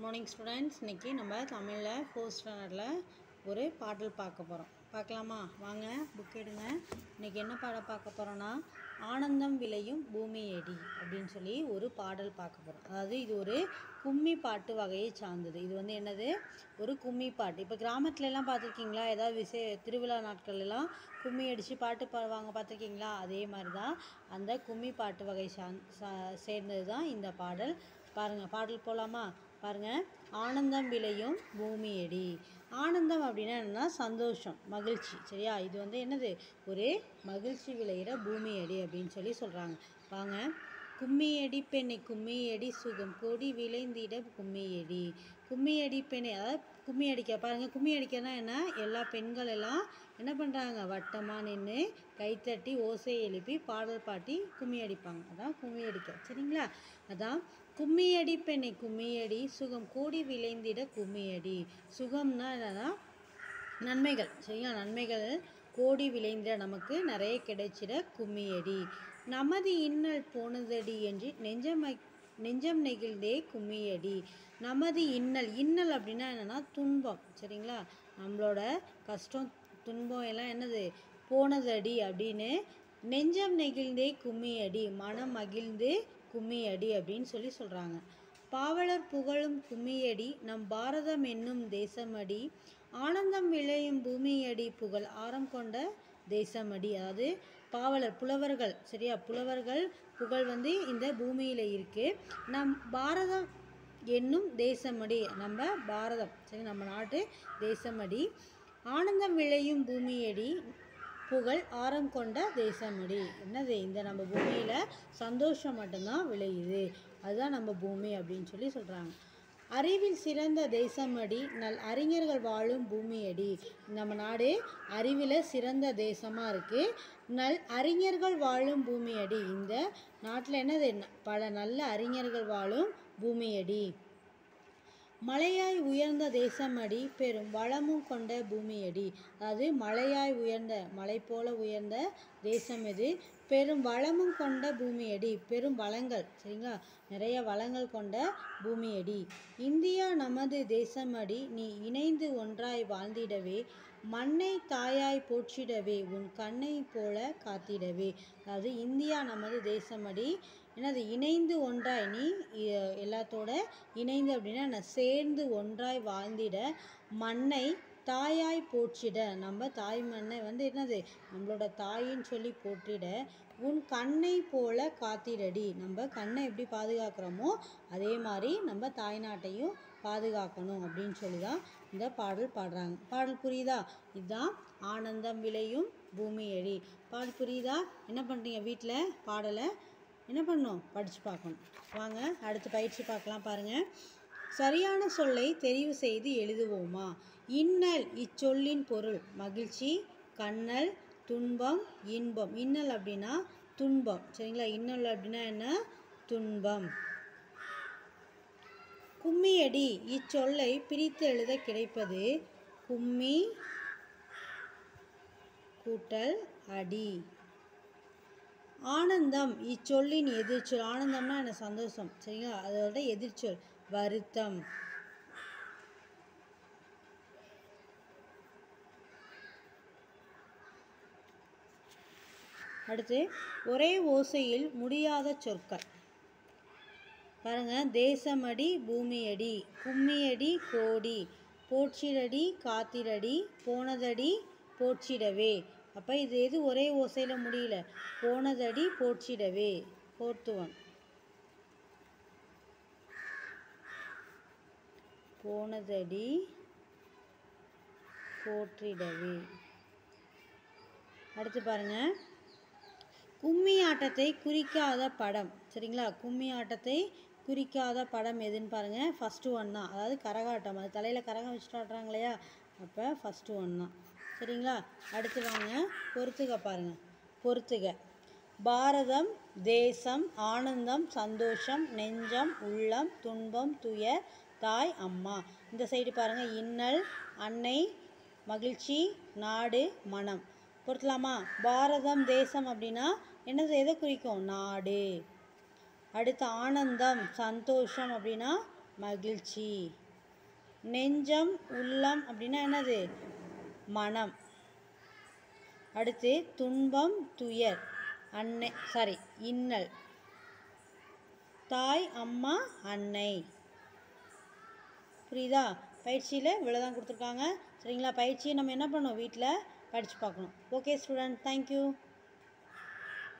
morning students இன்றைக்கி நம்ம தமிழில் ஃபோர்த் ஸ்டாண்டர்டில் ஒரு பாடல் பார்க்க போகிறோம் பார்க்கலாமா வாங்க புக் எடுங்க இன்றைக்கி என்ன பாடம் பார்க்க போகிறோன்னா ஆனந்தம் விளையும் பூமியடி அப்படின்னு சொல்லி ஒரு பாடல் பார்க்க போகிறோம் அதாவது இது ஒரு கும்மி பாட்டு வகையை சார்ந்தது இது வந்து என்னது ஒரு கும்மி பாட்டு இப்போ கிராமத்துல எல்லாம் பார்த்துருக்கீங்களா ஏதாவது விசே திருவிழா நாட்கள் எல்லாம் கும்மி அடித்து பாட்டு பாடுவாங்க பார்த்துருக்கீங்களா அதே மாதிரி தான் அந்த கும்மி பாட்டு வகை சார்ந் சா- சேர்ந்தது தான் இந்த பாடல் பாருங்கள் பாடல் போகலாமா பாருங்கள் ஆனந்தம் விளையும் பூமியடி ஆனந்தம் அப்படின்னா என்னன்னா சந்தோஷம் மகிழ்ச்சி சரியா இது வந்து என்னது ஒரு மகிழ்ச்சி விளையிற பூமியடி அப்படின்னு சொல்லி சொல்கிறாங்க வாங்க கும்மியடி பெண்ணை கும்மியடி சுகம் கொடி விளைந்திட கும்மியடி கும்மியடி பெண்ணை அதாவது கும்மி அடிக்க பாருங்கள் கும்மி அடிக்கனா என்ன எல்லா பெண்கள் எல்லாம் என்ன பண்ணுறாங்க வட்டமாக நின்று கைத்தட்டி ஓசை எழுப்பி பாடல் பாட்டி கும்மி அடிப்பாங்க அதான் கும்மி அடிக்க சரிங்களா அதான் கும்மியடி பெண்ணை கும்மியடி சுகம் கூடி விளைந்திட கும்மியடி சுகம்னா என்னன்னா நன்மைகள் சரிங்களா நன்மைகள் கோடி விளைந்த நமக்கு நிறைய கிடைச்சிட கும்மியடி நமது இன்னல் போனதடி என்று நெஞ்சம நெஞ்சம் நெகிழ்ந்தே கும்மியடி நமது இன்னல் இன்னல் அப்படின்னா என்னன்னா துன்பம் சரிங்களா நம்மளோட கஷ்டம் துன்பம் எல்லாம் என்னது போனதடி அப்படின்னு நெஞ்சம் நெகிழ்ந்தே கும்மியடி மனம் மகிழ்ந்து கும்மியடி அப்படின்னு சொல்லி சொல்கிறாங்க பாவலர் புகழும் கும்மியடி நம் பாரதம் என்னும் தேசமடி ஆனந்தம் விளையும் பூமியடி புகழ் ஆரம் கொண்ட தேசமடி அதாவது பாவலர் புலவர்கள் சரியா புலவர்கள் புகழ் வந்து இந்த பூமியில் இருக்கு நம் பாரதம் என்னும் தேசமடி நம்ம பாரதம் சரி நம்ம நாட்டு தேசமடி ஆனந்தம் விளையும் பூமியடி புகழ் ஆரம் கொண்ட தேசமடி என்னது இந்த நம்ம பூமியில் சந்தோஷம் மட்டும்தான் விளையுது அதுதான் நம்ம பூமி அப்படின்னு சொல்லி சொல்கிறாங்க அறிவில் சிறந்த தேசமடி நல் அறிஞர்கள் வாழும் பூமியடி நம்ம நாடு அறிவில் சிறந்த தேசமாக இருக்குது நல் அறிஞர்கள் வாழும் பூமியடி இந்த நாட்டில் என்னது பல நல்ல அறிஞர்கள் வாழும் பூமியடி மலையாய் உயர்ந்த தேசமடி பெரும் வளமும் கொண்ட பூமியடி அதாவது மலையாய் உயர்ந்த மலை போல உயர்ந்த தேசம் எது பெரும் வளமும் கொண்ட பூமியடி பெரும் வளங்கள் சரிங்களா நிறைய வளங்கள் கொண்ட பூமியடி இந்தியா நமது தேசமடி நீ இணைந்து ஒன்றாய் வாழ்ந்திடவே மண்ணை தாயாய் போற்றிடவே உன் கண்ணை போல காத்திடவே அதாவது இந்தியா நமது தேசமடி என்னது இணைந்து ஒன்றாய் நீ இ- எல்லாத்தோட இணைந்து அப்படின்னா என்ன சேர்ந்து ஒன்றாய் வாழ்ந்திட மண்ணை தாயாய் போற்றிட நம்ம தாய் மண்ணை வந்து என்னது நம்மளோட தாயின்னு சொல்லி போற்றிட உன் கண்ணை போல காத்திடடி நம்ம கண்ணை எப்படி பாதுகாக்கிறோமோ அதே மாதிரி நம்ம தாய்நாட்டையும் பாதுகாக்கணும் அப்படின்னு சொல்லி தான் இந்த பாடல் பாடுறாங்க பாடல் புரியுதா இதுதான் ஆனந்தம் விளையும் பூமி எழி பாடல் புரியுதா என்ன பண்ணுறீங்க வீட்டில் பாடலை என்ன பண்ணணும் படித்து பார்க்கணும் வாங்க அடுத்து பயிற்சி பார்க்கலாம் பாருங்கள் சரியான சொல்லை தெரிவு செய்து எழுதுவோமா இன்னல் இச்சொல்லின் பொருள் மகிழ்ச்சி கண்ணல் துன்பம் இன்பம் இன்னல் அப்படின்னா துன்பம் சரிங்களா இன்னல் அப்படின்னா என்ன துன்பம் கும்மியடி இச்சொல்லை பிரித்து எழுத கிடைப்பது கும்மி கூட்டல் அடி ஆனந்தம் இச்சொல்லின் எதிர்ச்சொல் ஆனந்தம்னா என்ன சந்தோஷம் சரிங்களா அதோட எதிர்ச்சொல் வருத்தம் அடுத்து ஒரே ஓசையில் முடியாத சொற்கள் பாருங்க தேசமடி பூமியடி கும்மியடி கோடி போற்றிடடி காத்திரடி போனதடி போற்றிடவே அப்போ இது எது ஒரே ஓசையில் முடியல போனதடி போற்றிடவே ஃபோர்த்து ஒன் போனதடி போற்றிடவே அடுத்து பாருங்க கும்மி ஆட்டத்தை குறிக்காத படம் சரிங்களா கும்மி ஆட்டத்தை குறிக்காத படம் எதுன்னு பாருங்க ஃபஸ்ட்டு ஒன் தான் அதாவது கரகாட்டம் அது தலையில் கரகம் வச்சுட்டு ஆடுறாங்க இல்லையா அப்போ ஃபஸ்ட்டு ஒன் தான் சரிங்களா அடுத்து வாங்க பொறுத்துக பாருங்க பொறுத்துக பாரதம் தேசம் ஆனந்தம் சந்தோஷம் நெஞ்சம் உள்ளம் துன்பம் துயர் தாய் அம்மா இந்த சைடு பாருங்க இன்னல் அன்னை மகிழ்ச்சி நாடு மனம் பொறுத்தலாமா பாரதம் தேசம் அப்படின்னா என்னது எதை குறிக்கும் நாடு அடுத்து ஆனந்தம் சந்தோஷம் அப்படின்னா மகிழ்ச்சி நெஞ்சம் உள்ளம் அப்படின்னா என்னது மனம் அடுத்து துன்பம் துயர் அன்னை சாரி இன்னல் தாய் அம்மா அன்னை புரியுதா பயிற்சியில் இவ்வளோ தான் கொடுத்துருக்காங்க சரிங்களா பயிற்சியை நம்ம என்ன பண்ணணும் வீட்டில் படித்து பார்க்கணும் ஓகே ஸ்டூடெண்ட் தேங்க்யூ